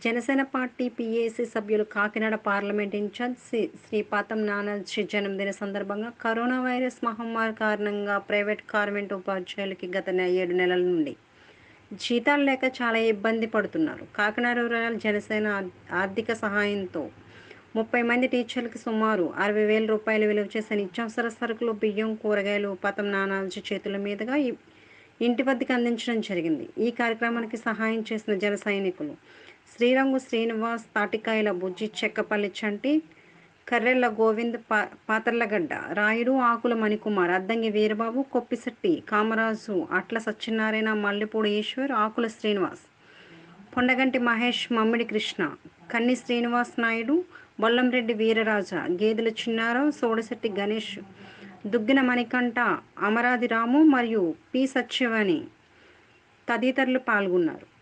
Janasena party PAC సభ్యులు Kakinada parliament incharge Shri Sripatham Nanaji జన్మదిన సందర్భంగా కరోనా వైరస్ మహమ్మారి కారణంగా ప్రైవేట్ కార్మెంట్ ఉపాధ్యాయులకి గత నె- ఏడు నెలల నుండి జీతాలు లేక చాలా ఇబ్బంది పడుతున్నారు కాకినాడ రూరల్ జనసేన ఆర్- ఆర్థిక సహాయంతో ముప్పై మంది టీచర్లకి సుమారు అరవై వేల రూపాయలు విలువ చేసే నిత్యావసర సరుకులు బియ్యం కూరగాయలు పతం నానాజీ చేతుల మీదుగా ఈ- ఇంటి వద్దకు అందించడం జరిగింది ఈ కార్యక్రమానికి సహాయం చేసిన జన సైనికులు శ్రీరంగు శ్రీనివాస్ తాటికాయల బుజ్జి చెక్కపల్లి చంటి కర్రెళ్ళ గోవింద్ పా పాతర్లగడ్డ రాయుడు ఆకుల మణికుమార్ అద్దంగి వీరబాబు కొప్పిశెట్టి కామరాజు అట్ల సత్యనారాయణ మల్లెపూడి ఈశ్వర్ ఆకుల శ్రీనివాస్ పొండగంటి మహేష్ మమ్మిడి కృష్ణ కన్ని శ్రీనివాస్ నాయుడు బొల్లంరెడ్డి వీరరాజ గేదెల చిన్నారావు సోడశెట్టి గణేష్ దుగ్గిన మణికంఠ అమరాది రాము మరియు పి సత్యవని తదితరులు పాల్గొన్నారు